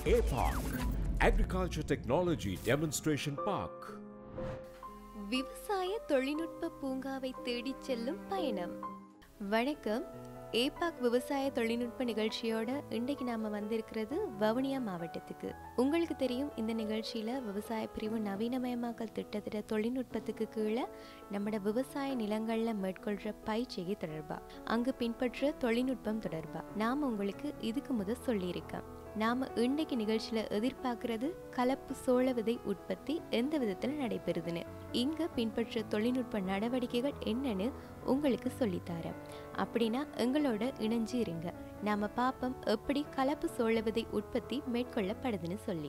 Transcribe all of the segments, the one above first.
APARC, Agriculture Technology Demonstration Park. விவசாய தொழில்நுட்ப பூங்காவை தேடிச் செல்லும் பயணம் வணக்கம் ஏபாக் விவசாய தொழில்நுட்ப நிகழ்ச்சியோட இன்றைக்கு நாம வந்திருக்கிறது வவுனியா மாவட்டத்துக்கு உங்களுக்கு தெரியும் இந்த நிகழ்ச்சியில விவசாய பிரிவு நவீனமயமாக்கல் திட்டத்திட தொழில்நுட்பத்துக்கு கீழே நம்மட விவசாய நிலங்கள்ல மேற்கொள்ற பயிற்சிகை தொடர்பா அங்கு பின்பற்ற தொழில்நுட்பம் தொடர்பா நாம உங்களுக்கு இதுக்கு முத சொல்லியிருக்கேன் நாம இன்றைக்கு நிகழ்ச்சியில எதிர்பார்க்கிறது கலப்பு சோள விதை உற்பத்தி எந்த விதத்துல நடைபெறுதுன்னு இங்க பின்பற்ற தொழில்நுட்ப நடவடிக்கைகள் என்னன்னு உங்களுக்கு சொல்லித்தரேன் அப்படின்னா எங்களோட இணைஞ்சு இருங்க நாம பாப்போம் எப்படி கலப்பு சோள விதை உற்பத்தி மேற்கொள்ளப்படுதுன்னு சொல்லி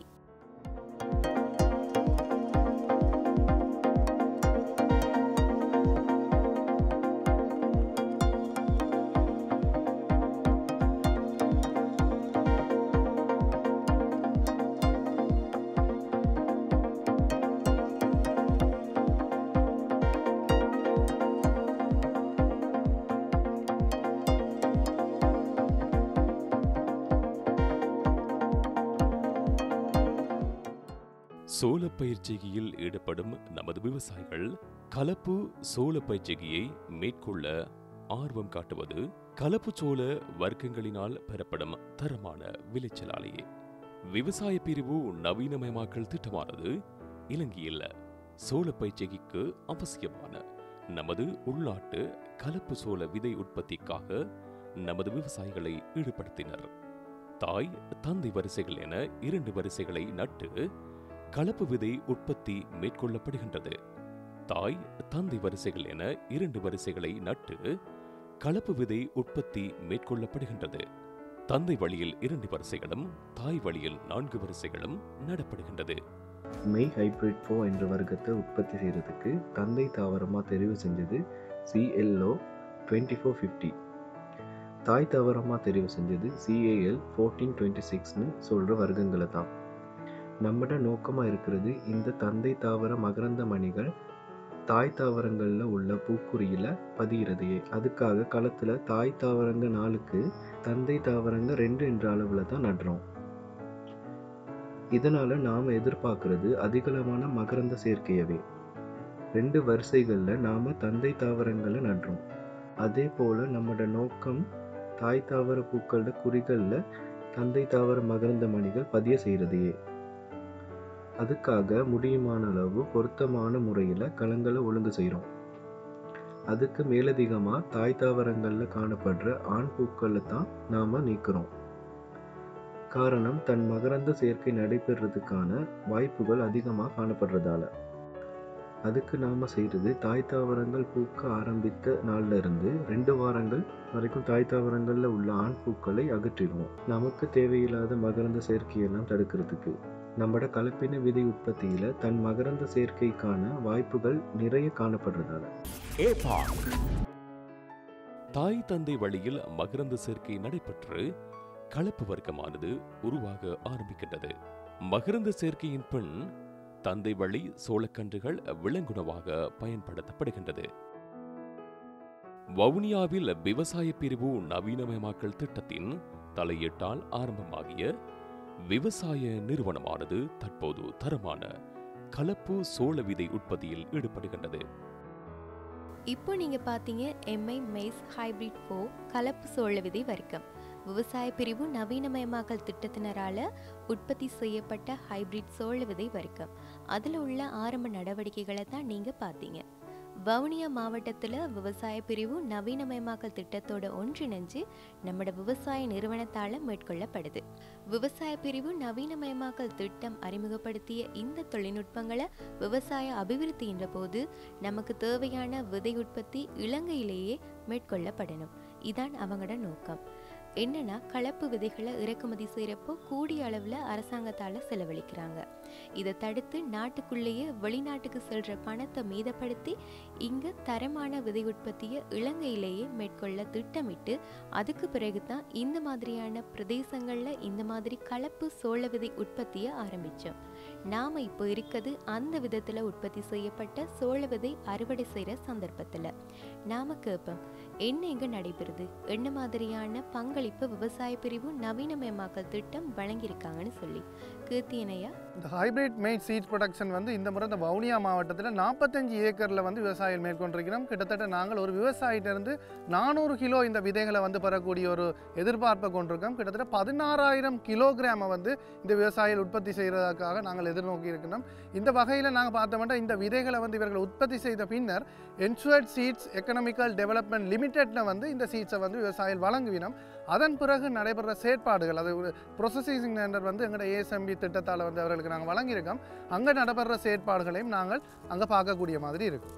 சோள பயிர்ச்செய்கையில் ஈடுபடும் நமது விவசாயிகள் கலப்பு சோள பயிர்ச்செய்கையை மேற்கொள்ள ஆர்வம் காட்டுவது கலப்பு சோள வர்க்கங்களினால் பெறப்படும் தரமான விளைச்சலாலேயே விவசாய பிரிவு நவீனமயமாக்கல் திட்டமானது இலங்கையில் சோள பயிர்ச்செய்கைக்கு அவசியமான நமது உள்நாட்டு கலப்பு சோள விதை உற்பத்திக்காக நமது விவசாயிகளை ஈடுபடுத்தினர் தாய் தந்தை வரிசைகள் என இரண்டு வரிசைகளை நட்டு கலப்பு விதை உற்பத்தி மேற்கொள்ளப்படுகின்றது தாய் தந்தை வரிசைகள் என இரண்டு வரிசைகளை நட்டு கலப்பு விதை உற்பத்தி மேற்கொள்ளப்படுகின்றது தந்தை வழியில் இரண்டு வரிசைகளும் தாய் வழியில் நான்கு வரிசைகளும் நடப்படுகின்றது மெய் ஹைபிரிட் ஃபோ என்ற வர்க்கத்தை உற்பத்தி செய்கிறதுக்கு தந்தை தாவரமாக தெரிவு செஞ்சது சிஎல்ஓ டுவெண்ட்டி ஃபோர் ஃபிஃப்டி தாய் தாவரமாக தெரிவு செஞ்சது சிஏஎல் ஃபோர்டீன் டுவெண்ட்டி சிக்ஸ்னு சொல்கிற வர்க்கங்களை தான் நம்மட நோக்கமாக இருக்கிறது இந்த தந்தை தாவர மகரந்த மணிகள் தாய் தாவரங்களில் உள்ள பூக்குறியில் பதிகிறதையே அதுக்காக களத்தில் தாய் தாவரங்க நாளுக்கு தந்தை தாவரங்க ரெண்டு என்ற அளவில் தான் நடுறோம் இதனால் நாம் எதிர்பார்க்கறது அதிகளவான மகரந்த சேர்க்கையவே ரெண்டு வரிசைகளில் நாம் தந்தை தாவரங்களை நடுறோம் அதே போல் நம்மளோட நோக்கம் தாய் தாவர பூக்களோட குறிகளில் தந்தை தாவர மகரந்த மணிகள் பதிய செய்கிறதையே அதுக்காக முடியுமான அளவு பொருத்தமான முறையில் களங்களை ஒழுங்கு செய்கிறோம் அதுக்கு மேலதிகமாக தாய் தாவரங்களில் காணப்படுற ஆண் பூக்களை தான் நாம் நீக்கிறோம் காரணம் தன் மகரந்த சேர்க்கை நடைபெறதுக்கான வாய்ப்புகள் அதிகமாக காணப்படுறதால அதுக்கு நாம் செய்கிறது தாய் தாவரங்கள் பூக்க ஆரம்பித்த நாள்ல இருந்து ரெண்டு வாரங்கள் வரைக்கும் தாய் தாவரங்களில் உள்ள ஆண் பூக்களை அகற்றிடுவோம் நமக்கு தேவையில்லாத மகரந்த சேர்க்கையெல்லாம் தடுக்கிறதுக்கு நம்மட கலப்பின விதை உற்பத்தியில் தன் மகரந்த சேர்க்கைக்கான வாய்ப்புகள் நிறைய காணப்படுறதால APARC, தாய் தந்தை வழியில் மகரந்த சேர்க்கை நடைபெற்று கலப்பு வர்க்கமானது உருவாக ஆரம்பிக்கின்றது மகரந்த சேர்க்கையின் பின் தந்தை வழி சோளக்கன்றுகள் விலங்குணவாக பயன்படுத்தப்படுகின்றது வவுனியாவில் விவசாய பிரிவு நவீனமயமாக்கல் திட்டத்தின் தலையீட்டால் ஆரம்பமாகிய விவசாய நிறுவனமானது தற்போது தரமான கலப்பு சோள விதை உற்பத்தியில் ஈடுபடுகின்றது இப்போ நீங்க பாத்தீங்க எம்ஐ மெய்ஸ் ஹைபிரிட் ஃபோ கலப்பு சோள விதை வர்க்கம் விவசாய பிரிவு நவீனமயமாக்கல் திட்டத்தினரால உற்பத்தி செய்யப்பட்ட ஹைபிரிட் சோள விதை வர்க்கம் அதுல உள்ள ஆரம்ப நடவடிக்கைகளை தான் நீங்க பாத்தீங்க வவுனியா மாவட்டத்துல விவசாய பிரிவு நவீனமயமாக்கல் திட்டத்தோட ஒன்றிணைஞ்சு நம்மட விவசாய நிறுவனத்தால மேற்கொள்ளப்படுது விவசாய பிரிவு நவீனமயமாக்கல் திட்டம் அறிமுகப்படுத்திய இந்த தொழில்நுட்பங்களை விவசாய அபிவிருத்தின்ற போது நமக்கு தேவையான விதை உற்பத்தி இலங்கையிலேயே மேற்கொள்ளப்படணும் இதான் அவங்களோட நோக்கம் என்னன்னா கலப்பு விதைகளை இறக்குமதி செய்கிறப்போ கூடிய அளவில் அரசாங்கத்தால் செலவழிக்கிறாங்க இதை தடுத்து நாட்டுக்குள்ளேயே வெளிநாட்டுக்கு செல்ற பணத்தை மீதப்படுத்தி இங்க தரமான விதை உற்பத்தியை இலங்கையிலேயே மேற்கொள்ள திட்டமிட்டு அதுக்கு பிறகு தான் இந்த மாதிரியான பிரதேசங்கள்ல இந்த மாதிரி கலப்பு சோள விதை உற்பத்தியை ஆரம்பிச்சோம் நாம் இப்போ இருக்கிறது அந்த விதத்தில் உற்பத்தி செய்யப்பட்ட சோள விதை அறுவடை செய்கிற சந்தர்ப்பத்தில் நாம் கேட்போம் என்ன எங்கே நடைபெறுது என்ன மாதிரியான பங்களிப்பு விவசாய பிரிவு நவீனமயமாக்கல் திட்டம் வழங்கியிருக்காங்கன்னு சொல்லி கீர்த்தியனையா இந்த ஹைபிரிட் மெய்ட் சீட் ப்ரொடக்ஷன் வந்து இந்த முறை இந்த வவுனியா மாவட்டத்தில் நாற்பத்தஞ்சு ஏக்கரில் வந்து விவசாயம் மேற்கொண்டிருக்கிறோம் கிட்டத்தட்ட நாங்கள் ஒரு விவசாயிட்டிருந்து நானூறு கிலோ இந்த விதைகளை வந்து பெறக்கூடிய ஒரு எதிர்பார்ப்பை கொண்டிருக்கோம் கிட்டத்தட்ட பதினாறாயிரம் கிலோகிராமை வந்து இந்த விவசாயிகள் உற்பத்தி செய்கிறதுக்காக நாங்கள் எதிர்நோக்கி இருக்கிறோம் இந்த வகையில் நாங்கள் பார்த்தோம்னா இந்த விதைகளை வந்து இவர்கள் உற்பத்தி செய்த பின்னர் என்சுவர்ட் சீட்ஸ் எக்கனாமிக்கல் டெவலப்மெண்ட் லிமிடெட்ல வந்து இந்த சீட்ஸை வந்து விவசாயிகள் வழங்குவினோம் அதன் பிறகு நடைபெற செயற்பாடுகள் அது ஒரு ப்ரொசஸிங் சென்டர் வந்து எங்களோட ஏஎஸ்எம்பி திட்டத்தால் வந்து அவர்களுக்கு நாங்கள் வழங்கியிருக்கோம் அங்கே நடைபெற செயற்பாடுகளையும் நாங்கள் அங்கே பார்க்கக்கூடிய மாதிரி இருக்கும்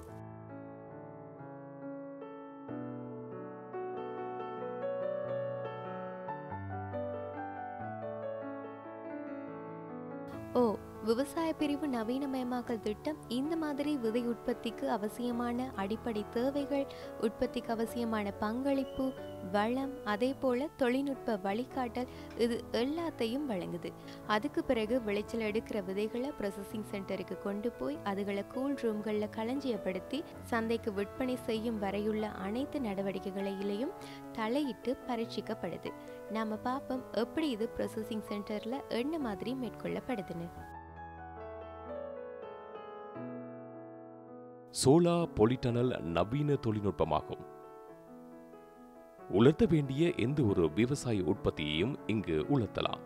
ஓ விவசாய பிரிவு நவீனமயமாக்கல் திட்டம் இந்த மாதிரி விதை உற்பத்திக்கு அவசியமான அடிப்படை தேவைகள் உற்பத்திக்கு அவசியமான பங்களிப்பு வளம் அதே போல தொழில்நுட்ப வழிகாட்டல் இது எல்லாத்தையும் வழங்குது அதுக்கு பிறகு விளைச்சல் எடுக்கிற விதைகளை ப்ரொசஸிங் சென்டருக்கு கொண்டு போய் அதுகளை கூல் ரூம்களில் களஞ்சியப்படுத்தி சந்தைக்கு விற்பனை செய்யும் வரையுள்ள அனைத்து நடவடிக்கைகளிலையும் தலையிட்டு பரீட்சிக்கப்படுது நாம பார்ப்போம் எப்படி இது ப்ரொசஸிங் சென்டரில் என்ன மாதிரி மேற்கொள்ளப்படுதுன்னு சோலா பொலிட்டனல் நவீன தொழில்நுட்பமாகும் உலர்த்த வேண்டிய எந்த ஒரு விவசாய உற்பத்தியையும் இங்கு உலர்த்தலாம்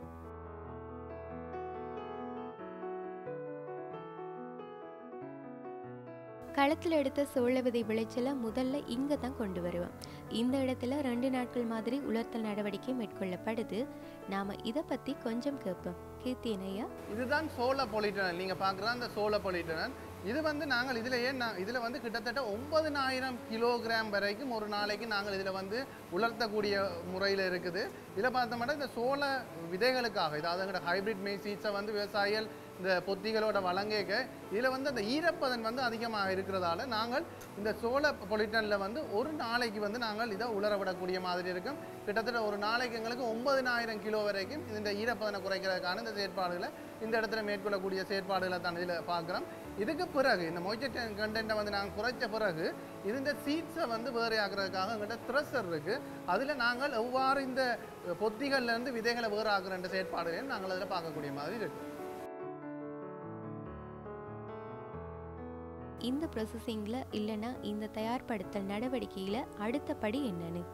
களத்தில் எடுத்த சோள விதை விளைச்சலை முதல்ல இங்கே தான் கொண்டு வருவோம் இந்த இடத்துல ரெண்டு நாட்கள் மாதிரி உலர்த்தல் நடவடிக்கை மேற்கொள்ளப்படுது நாம் இதை பற்றி கொஞ்சம் கேட்போம் கீர்த்தியனையா இதுதான் சோள பொலிட்டனல் நீங்கள் பார்க்குற அந்த சோள பொலிட்டனல் இது வந்து நாங்கள் இதில் ஏன் நான் இதில் வந்து கிட்டத்தட்ட ஒன்பதுனாயிரம் கிலோகிராம் வரைக்கும் ஒரு நாளைக்கு நாங்கள் இதில் வந்து உலர்த்தக்கூடிய முறையில் இருக்குது இதில் பார்த்தோம்னா இந்த சோள விதைகளுக்காக இதாவது எங்களோட ஹைபிரிட் மெய் சீட்ஸை வந்து விவசாயிகள் இந்த பொத்திகளோட வழங்கேக்க இதில் வந்து அந்த ஈரப்பதன் வந்து அதிகமாக இருக்கிறதால நாங்கள் இந்த சோள பொலிட்டனில் வந்து ஒரு நாளைக்கு வந்து நாங்கள் இதை உலர விடக்கூடிய மாதிரி இருக்கும் கிட்டத்தட்ட ஒரு நாளைக்கு எங்களுக்கு ஒன்பதினாயிரம் கிலோ வரைக்கும் இந்த ஈரப்பதனை குறைக்கிறதுக்கான இந்த செயற்பாடுகளை இந்த இடத்துல மேற்கொள்ளக்கூடிய செயற்பாடுகளை தான் இதில் பார்க்குறோம் இதுக்கு பிறகு இந்த மொய்ச்சர் கண்டென்ட்டை வந்து நாங்கள் குறைச்ச பிறகு இது இந்த சீட்ஸை வந்து வேறு ஆக்குறதுக்காக எங்கள்கிட்ட த்ரெஷர் இருக்குது அதில் நாங்கள் எவ்வாறு இந்த பொத்திகள்லேருந்து விதைகளை வேறு ஆக்குற செயற்பாடுகளையும் நாங்கள் அதில் பார்க்கக்கூடிய மாதிரி இருக்குது இந்த ப்ரொசஸிங்கில் இல்லைன்னா இந்த தயார்படுத்தல் நடவடிக்கையில் அடுத்த படி என்னன்னு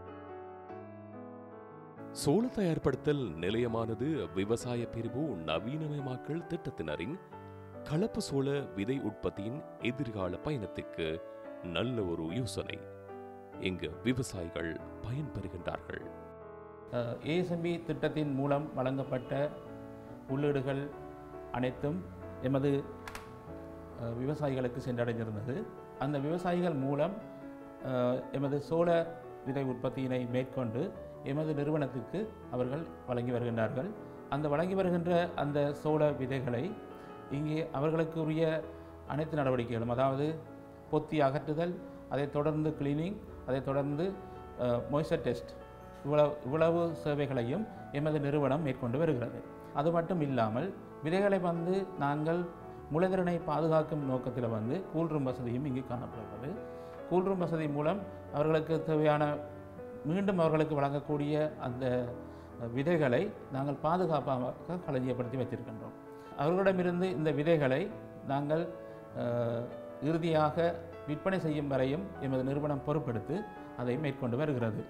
சோள தயார்படுத்தல் நிலையமானது விவசாய பிரிவு நவீனமயமாக்கல் திட்டத்தினரின் கலப்பு சோள விதை உற்பத்தியின் எதிர்கால பயணத்துக்கு நல்ல ஒரு யோசனை இங்கு விவசாயிகள் பயன்பெறுகின்றார்கள் ஏஎஸ்எம்பி திட்டத்தின் மூலம் வழங்கப்பட்ட உள்ளீடுகள் அனைத்தும் எமது அஹ், விவசாயிகளுக்கு சென்றடைந்திருந்தது அந்த விவசாயிகள் மூலம் அஹ், எமது சோள விதை உற்பத்தியினை மேற்கொண்டு எமது நிறுவனத்துக்கு அவர்கள் வழங்கி வருகின்றார்கள் அந்த வழங்கி வருகின்ற அந்த சோள விதைகளை இங்கே அவர்களுக்கு உரிய அனைத்து நடவடிக்கைகளும் அதாவது பொத்தி அகற்றுதல் அதைத் தொடர்ந்து கிளீனிங் அதைத் தொடர்ந்து மொய்சர் டெஸ்ட் இவ்வளவு இவ்வளவு சேவைகளையும் எமது நிறுவனம் மேற்கொண்டு வருகிறது அது மட்டும் இல்லாமல் விதைகளை வந்து நாங்கள் முளைதிறனை பாதுகாக்கும் நோக்கத்தில் வந்து கூல்ரூம் வசதியும் இங்கு காணப்படுகிறது கூல்ரூம் வசதி மூலம் அவர்களுக்கு தேவையான மீண்டும் அவர்களுக்கு வழங்கக்கூடிய அந்த விதைகளை நாங்கள் பாதுகாப்பாக களஞ்சியப்படுத்தி வைத்திருக்கின்றோம் அவர்களிடமிருந்து இந்த விதைகளை நாங்கள் அஹ், இறுதியாக விற்பனை செய்யும் வரையும் எமது நிறுவனம் பொறுப்பெடுத்து அதை மேற்கொண்டு வருகிறது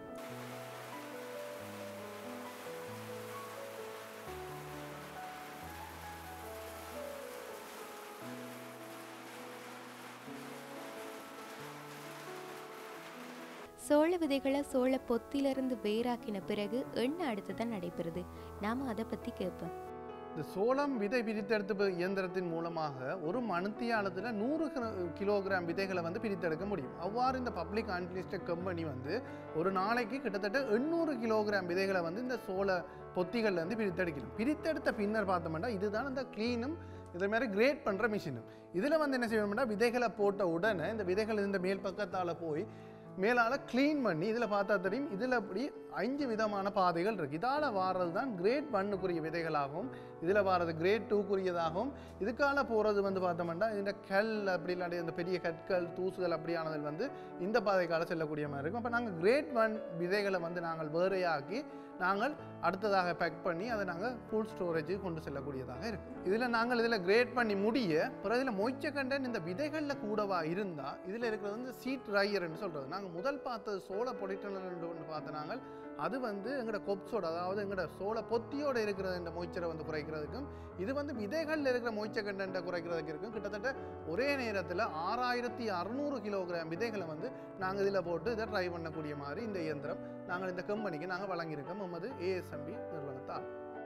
சோள விதைகளை சோள பொத்திலிருந்து வேறாக்கின பிறகு எண்ணெய் அடுத்ததான் நடைபெறுது நாம் அதை பற்றி கேட்போம் இந்த சோளம் விதை பிரித்தெடுப்பு இயந்திரத்தின் மூலமாக ஒரு மணித்தியாலத்தில் நூறு கிர- கிலோகிராம் விதைகளை வந்து பிரித்தெடுக்க முடியும் அவ்வாறு இந்த பப்ளிக் அன்லிஸ்டட் கம்பெனி வந்து ஒரு நாளைக்கு கிட்டத்தட்ட எண்ணூறு கிலோகிராம் விதைகளை வந்து இந்த சோள பொத்திகள்ல இருந்து பிரித்தெடுக்கணும் பிரித்தெடுத்த பின்னர் பார்த்தோம்னா இதுதான் இந்த க்ளீனும் இதே மாதிரி கிரேட் பண்ணுற மிஷினும் இதில் வந்து என்ன செய்யணும்னா விதைகளை போட்ட உடனே இந்த விதைகள் இந்த மேல் பக்கத்தால் போய் மேலால் க்ளீன் பண்ணி இதில் பார்த்தா தெரியும் இதில் அப்படி அஞ்சு விதமான பாதைகள் இருக்குது இதால் வாரது தான் கிரேட் பண்ணுக்குரிய விதைகளாகவும் இதில் வர்றது கிரேட் டூக்குரியதாகவும் இதுக்கால போகிறது வந்து பார்த்தோம்னா இந்த கல் அப்படி இல்லாட்டி இந்த பெரிய கற்கள் தூசுகள் அப்படியானதில் வந்து இந்த பாதைக்கால செல்லக்கூடிய மாதிரி இருக்கும் அப்போ நாங்கள் கிரேட் ஒன் விதைகளை வந்து நாங்கள் வேறையாக்கி நாங்கள் அடுத்ததாக பேக் பண்ணி அதை நாங்கள் கூல் ஸ்டோரேஜுக்கு கொண்டு செல்லக்கூடியதாக இருக்கும் இதில் நாங்கள் இதில் கிரேட் பண்ணி முடிய பிறகு இதில் மொய்ச்ச கண்டன் இந்த விதைகளில் கூடவா இருந்தால் இதில் இருக்கிறது வந்து சீட் ரையர்னு சொல்கிறது நாங்கள் முதல் பார்த்தது சோள பொடிட்டனல் ஒன்று பார்த்த நாங்கள் அது வந்து எங்களோட கொப்ஸோட அதாவது எங்களோட சோள பொத்தியோட இருக்கிற இந்த மொய்ச்சரை வந்து குறைக்கிறதுக்கும் இது வந்து விதைகளில் இருக்கிற மொய்ச்ச கண்டென்ட்டை குறைக்கிறதுக்கு இருக்கும் கிட்டத்தட்ட ஒரே நேரத்தில் ஆறாயிரத்தி அறுநூறு கிலோகிராம் விதைகளை வந்து நாங்கள் இதில் போட்டு இதை ட்ரை பண்ணக்கூடிய மாதிரி இந்த இயந்திரம் நாங்கள் இந்த கம்பெனிக்கு நாங்கள் வழங்கியிருக்கோம் நமது ஏஎஸ்எம்பி நிறுவனத்தால்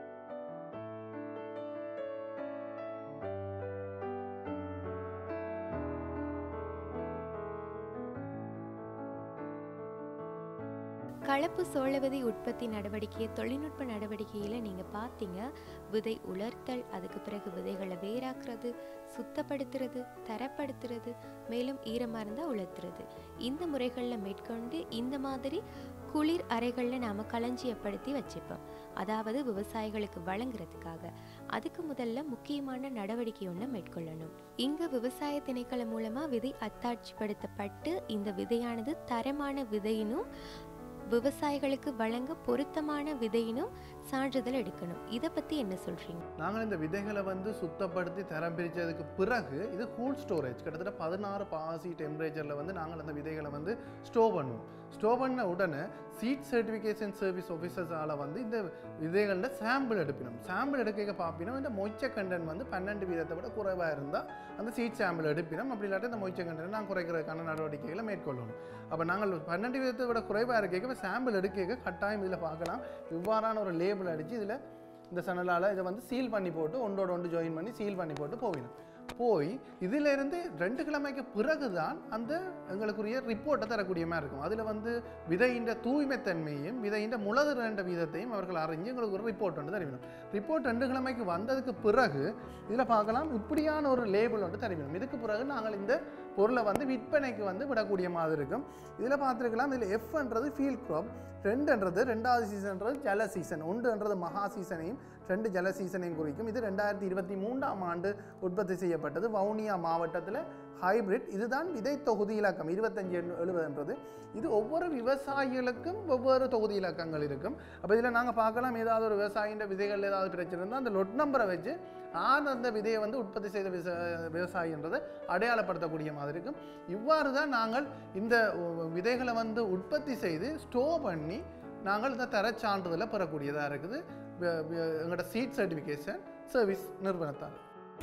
கலப்பு சோள விதை உற்பத்தி நடவடிக்கை தொழில்நுட்ப நடவடிக்கையில் நீங்கள் பார்த்தீங்க விதை உலர்த்தல் அதுக்கு பிறகு விதைகளை வேறாக்குறது சுத்தப்படுத்துறது தரப்படுத்துறது மேலும் ஈரமாக இருந்தால் உலர்த்துறது இந்த முறைகளில் மேற்கொண்டு இந்த மாதிரி குளிர் அறைகளில் நாம் களஞ்சியப்படுத்தி வச்சுப்போம் அதாவது விவசாயிகளுக்கு வழங்குறதுக்காக அதுக்கு முதல்ல முக்கியமான நடவடிக்கை ஒன்று மேற்கொள்ளணும் இங்கே விவசாய திணைக்களம் மூலமாக விதை அத்தாட்சிப்படுத்தப்பட்டு இந்த விதையானது தரமான விதையினும் விவசாயிகளுக்கு வழங்க பொருத்தமான விதையினும் சான்றிதழ் எடுக்கணும் இதை பற்றி என்ன சொல்கிறீங்க நாங்கள் இந்த விதைகளை வந்து சுத்தப்படுத்தி தரம் பிரித்ததுக்கு பிறகு இது கூல் ஸ்டோரேஜ் கிட்டத்தட்ட பதினாறு பாசி டெம்பரேச்சரில் வந்து நாங்கள் அந்த விதைகளை வந்து ஸ்டோர் பண்ணுவோம் ஸ்டோர் பண்ண உடனே சீட் சர்டிஃபிகேஷன் சர்வீஸ் ஆஃபீஸர்ஸால் வந்து இந்த விதைகளில் சாம்பிள் எடுப்பினோம் சாம்பிள் எடுக்க பார்ப்பினோம் இந்த மொய்ச்ச கண்டன் வந்து பன்னெண்டு வீதத்தை விட குறைவாக இருந்தால் அந்த சீட் சாம்பிள் எடுப்பினோம் அப்படி இல்லாட்டி இந்த மொய்ச்ச கண்டன் நாங்கள் குறைக்கிறதுக்கான நடவடிக்கைகளை மேற்கொள்ளணும் அப்போ நாங்கள் பன்னெண்டு வீதத்தை விட குறைவாக இருக்க சாம்பிள் எடுக்க கட்டாயம் இதில் பார்க்கலாம் இவ்வாறான ஒரு லேபிள் அடித்து இதில் இந்த சனலால் இதை வந்து சீல் பண்ணி போட்டு ஒன்றோட ஒன்று ஜாயின் பண்ணி சீல் பண்ணி போட்டு போவிடும் போய் இதிலிருந்து ரெண்டு கிழமைக்கு பிறகு தான் அந்த எங்களுக்குரிய ரிப்போர்ட்டை தரக்கூடிய மாதிரி இருக்கும் அதில் வந்து விதையின் தூய்மைத்தன்மையும் விதையின் முளதுரண்ட வீதத்தையும் அவர்கள் அறிஞ்சு எங்களுக்கு ஒரு ரிப்போர்ட் ஒன்று தருவிடும் ரிப்போர்ட் ரெண்டு கிழமைக்கு வந்ததுக்கு பிறகு இதில் பார்க்கலாம் இப்படியான ஒரு லேபிள் ஒன்று தருவிடும் இதுக்கு பிறகு நாங்கள் இந்த பொருளை வந்து விற்பனைக்கு வந்து விடக்கூடிய மாதிரி இருக்கும் இதில் பார்த்துருக்கலாம் இதில் எஃப்ன்றது ஃபீல்ட் க்ராப் ரெண்டுன்றது ரெண்டாவது சீசன்ன்றது ஜல சீசன் ஒன்றுன்றது மகா சீசனையும் ரெண்டு ஜல சீசனையும் குறிக்கும் இது ரெண்டாயிரத்தி இருபத்தி மூன்றாம் ஆண்டு உற்பத்தி செய்யப்பட்டது வவுனியா மாவட்டத்தில் ஹைபிரிட் இதுதான் விதை தொகுதி இலக்கம் இருபத்தஞ்சு எழுபதுன்றது இது ஒவ்வொரு விவசாயிகளுக்கும் ஒவ்வொரு தொகுதி இலக்கங்கள் இருக்கும் அப்போ இதில் நாங்கள் பார்க்கலாம் ஏதாவது ஒரு விவசாயின்ற விதைகள் ஏதாவது பிரச்சனை இருந்தால் அந்த லொட் நம்பரை வச்சு ஆர் அந்த விதையை வந்து உற்பத்தி செய்த விவச விவசாயின்றதை அடையாளப்படுத்தக்கூடிய மாதிரி இருக்கும் இவ்வாறு தான் நாங்கள் இந்த விதைகளை வந்து உற்பத்தி செய்து ஸ்டோர் பண்ணி நாங்கள் இந்த தர சான்றிதழை பெறக்கூடியதாக இருக்குது வ- வ- எங்களோட சீட் சர்டிஃபிகேஷன் சர்வீஸ் நிறுவனத்தால்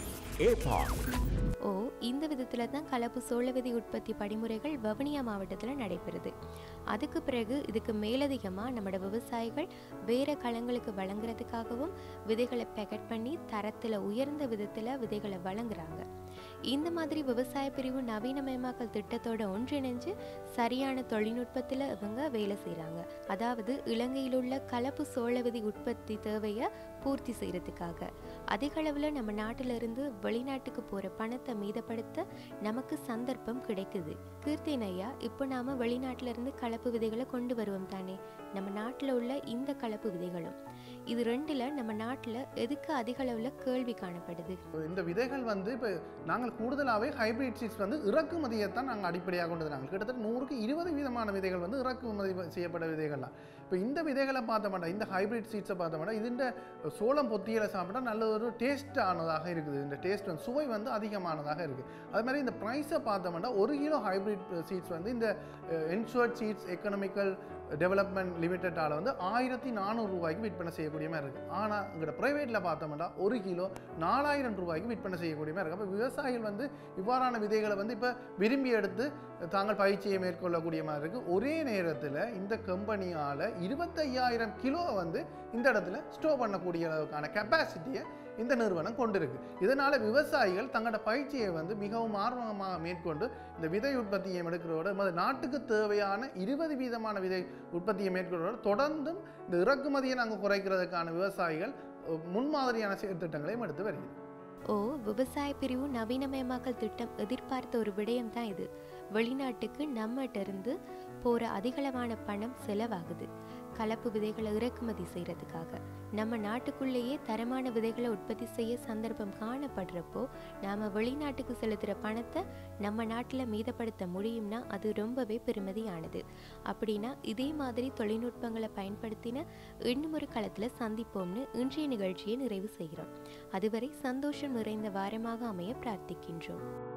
APOC ஓ இந்த விதத்தில் தான் கலப்பு சோள விதை உற்பத்தி படிமுறைகள் வவுனியா மாவட்டத்தில் நடைபெறுது அதுக்கு பிறகு இதுக்கு மேலதிகமாக நம்மளோட விவசாயிகள் வேறு களங்களுக்கு வழங்குறதுக்காகவும் விதைகளை பேக்கெட் பண்ணி தரத்தில் உயர்ந்த விதத்தில் விதைகளை வழங்குறாங்க இந்த மாதிரி விவசாய பிரிவு நவீனமயமாக்கல் திட்டத்தோட ஒன்றிணைஞ்சு சரியான தொழில்நுட்பத்தில் இவங்க வேலை செய்கிறாங்க அதாவது இலங்கையில் உள்ள கலப்பு சோள விதை உற்பத்தி தேவையை பூர்த்தி செய்கிறதுக்காக அதிக அளவில் நம்ம நாட்டில இருந்து வெளிநாட்டுக்கு போகிற பணத்தை மீதப்படுத்த நமக்கு சந்தர்ப்பம் கிடைக்குது கீர்த்தின் ஐயா இப்போ நாம் வெளிநாட்டில இருந்து கலப்பு விதைகளை கொண்டு வருவோம் தானே நம்ம நாட்டில் உள்ள இந்த கலப்பு விதைகளும் இது ரெண்டில் நம்ம நாட்டில் எதுக்கு அதிக அளவில் கேள்வி காணப்படுது இந்த விதைகள் வந்து இப்போ நாங்கள் கூடுதலாகவே ஹைபிரிட் சீட்ஸ் வந்து இறக்குமதியை தான் நாங்கள் அடிப்படையாக கொண்டது நாங்கள் கிட்டத்தட்ட நூறுக்கு இருபது வீதமான விதைகள் வந்து இறக்குமதி செய்யப்பட்ட விதைகள்லாம் இப்போ இந்த விதைகளை பார்த்த மாட்டோம் இந்த ஹைபிரிட் சீட்ஸை பார்த்த மாட்டோம் இதுன்ற சோளம் பொத்தியில் சாப்பிட்டா நல்ல ஒரு டேஸ்ட் ஆனதாக இருக்குது இந்த டேஸ்ட் வந்து சுவை வந்து அதிகமானதாக இருக்குது அது மாதிரி இந்த ப்ரைஸை பார்த்தோம்னா ஒரு கிலோ ஹைபிரிட் சீட்ஸ் வந்து இந்த இன்சூர்ட் சீட்ஸ் எக்கனாமிக்கல் டெவலப்மெண்ட் லிமிட்டடால் வந்து ஆயிரத்தி நானூறு ரூபாய்க்கு விற்பனை செய்யக்கூடிய மாதிரி இருக்குது ஆனால் எங்களோட ப்ரைவேட்டில் பார்த்தோம்னா ஒரு கிலோ நாலாயிரம் ரூபாய்க்கு விற்பனை செய்யக்கூடிய மாதிரி இருக்குது அப்போ விவசாயிகள் வந்து இவ்வாறான விதைகளை வந்து இப்போ விரும்பி எடுத்து தாங்கள் பயிற்சியை மேற்கொள்ளக்கூடிய மாதிரி இருக்குது ஒரே நேரத்தில் இந்த கம்பெனியால் இருபத்தையாயிரம் கிலோ வந்து இந்த இடத்துல ஸ்டோர் பண்ணக்கூடிய அளவுக்கான கெப்பாசிட்டியை இந்த நிறுவனம் கொண்டிருக்கு இதனால் விவசாயிகள் தங்களோட பயிற்சியை வந்து மிகவும் ஆர்வமாக மேற்கொண்டு இந்த விதை உற்பத்தியை எடுக்கிறதோட நமது நாட்டுக்கு தேவையான இருபது வீதமான விதை உற்பத்தியை மேற்கொள்வதோடு தொடர்ந்தும் இந்த இறக்குமதியை நாங்கள் குறைக்கிறதுக்கான விவசாயிகள் அஹ், முன்மாதிரியான செயற்திட்டங்களையும் எடுத்து வருகிறது ஓ விவசாய பிரிவு நவீனமயமாக்கல் திட்டம் எதிர்பார்த்த ஒரு விடயம் தான் இது வெளிநாட்டுக்கு நம்மகிட்ட இருந்து போகிற அதிகளவான பணம் செலவாகுது கலப்பு விதைகளை இறக்குமதி செய்கிறதுக்காக நம்ம நாட்டுக்குள்ளேயே தரமான விதைகளை உற்பத்தி செய்ய சந்தர்ப்பம் காணப்படுறப்போ நாம் வெளிநாட்டுக்கு செலுத்துகிற பணத்தை நம்ம நாட்டில் மீதப்படுத்த முடியும்னா அது ரொம்பவே பெருமதியானது அப்படின்னா இதே மாதிரி தொழில்நுட்பங்களை பயன்படுத்தின இன்னும் ஒரு களத்தில் சந்திப்போம்னு இன்றைய நிகழ்ச்சியை நிறைவு செய்கிறோம் அதுவரை சந்தோஷம் நிறைந்த வாரமாக அமைய பிரார்த்திக்கின்றோம்